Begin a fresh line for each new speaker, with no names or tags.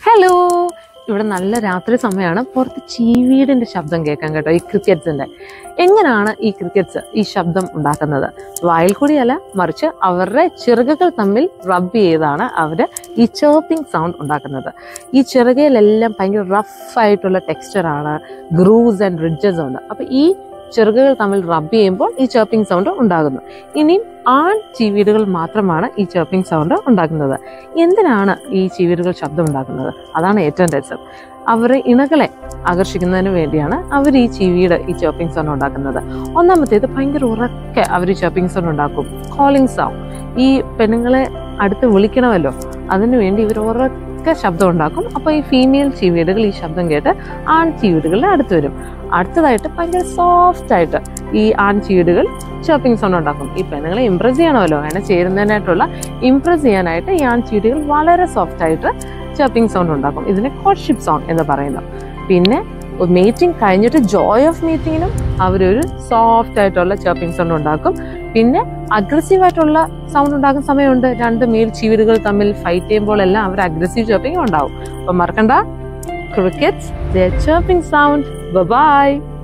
hello ഇവിടെ നല്ല രാത്രി സമയമാണ് പുറത്ത് ചീവീടിന്റെ ശബ്ദം കേൾക്കാൻ കേട്ടോ ഈ ക്രിക്കറ്റ്സിന്റെ എങ്ങനെയാണ് ഈ ക്രിക്കറ്റ്സ് ഈ ശബ്ദം ഉണ്ടാക്കുന്നത് വായിൽ കൂടിയല്ല മറിച്ച് അവരുടെ ചിറകുകൾ തമ്മിൽ റബ്ബ് ചെയ്താണ് അവർ ഈ ചേർപ്പിംഗ് സൗണ്ട് ഉണ്ടാക്കുന്നത് ഈ ചിറകയിലെല്ലാം ഭയങ്കര റഫ് ആയിട്ടുള്ള ടെക്സ്ചറാണ് ഗ്രൂവ്സ് ആൻഡ് റിഡ്ജസ് ഉണ്ട് അപ്പൊ ഈ ചിറകുകൾ തമ്മിൽ റബ്ബ് ചെയ്യുമ്പോൾ ഈ ചേർപ്പിംഗ് സൗണ്ട് ഉണ്ടാകുന്നു ഇനിയും ആൺ ചീവീടുകൾ മാത്രമാണ് ഈ ചേർപ്പിംഗ് സൗണ്ട് ഉണ്ടാക്കുന്നത് എന്തിനാണ് ഈ ചീവീടുകൾ ശബ്ദം ഉണ്ടാക്കുന്നത് അതാണ് ഏറ്റവും രസം അവരുടെ ഇണകളെ ആകർഷിക്കുന്നതിന് വേണ്ടിയാണ് അവർ ഈ ചീവീട് ഈ ചോപ്പിംഗ് സൗണ്ട് ഉണ്ടാക്കുന്നത് ഒന്നാമത്തേത് ഭയങ്കര ഉറക്കെ അവർ ചോപ്പിംഗ് സൗണ്ട് ഉണ്ടാക്കും കോളിംഗ് സൗണ്ട് ഈ പെണ്ണുങ്ങളെ അടുത്ത് വിളിക്കണമല്ലോ അതിനുവേണ്ടി ഇവർ ഉറക്കെ ശബ്ദം ഉണ്ടാക്കും അപ്പോൾ ഈ ഫീമെയിൽ ചീവീടുകൾ ഈ ശബ്ദം കേട്ട് ആൺ ചീവീടുകളുടെ അടുത്ത് വരും അടുത്തതായിട്ട് ഭയങ്കര സോഫ്റ്റ് ആയിട്ട് ഈ ആൺ ചീവീടുകൾ ചോപ്പിംഗ് സൗണ്ട് ഉണ്ടാക്കും ഈ പെണ്ണുങ്ങളെ ഇംപ്രസ് ചെയ്യണമല്ലോ അങ്ങനെ ചേരുന്നതിനായിട്ടുള്ള ഇംപ്രസ് ചെയ്യാനായിട്ട് ഈ ആൺ ചീവീടുകൾ വളരെ സോഫ്റ്റ് ആയിട്ട് ചോപ്പിംഗ് സൗണ്ട് ഉണ്ടാക്കും ഇതിനെ കോട്ട്ഷിപ്പ് സോങ് എന്ന് പറയുന്നു പിന്നെ മീറ്റിംഗ് കഴിഞ്ഞിട്ട് ജോയ് ഓഫ് മീറ്റിങ്ങിനും അവരൊരു സോഫ്റ്റ് ആയിട്ടുള്ള ചോപ്പിംഗ് സൗണ്ട് ഉണ്ടാക്കും പിന്നെ അഗ്രസീവ് ആയിട്ടുള്ള സൗണ്ട് ഉണ്ടാക്കുന്ന സമയമുണ്ട് രണ്ട് മേൽ ചീവീടുകൾ തമ്മിൽ ഫൈറ്റ് ചെയ്യുമ്പോൾ എല്ലാം അവർ അഗ്രസീവ് ചോപ്പിംഗ് ഉണ്ടാവും അപ്പൊ മറക്കണ്ട ക്രിക്കറ്റ്സ് ചോപ്പിംഗ് സൗണ്ട് ബൈ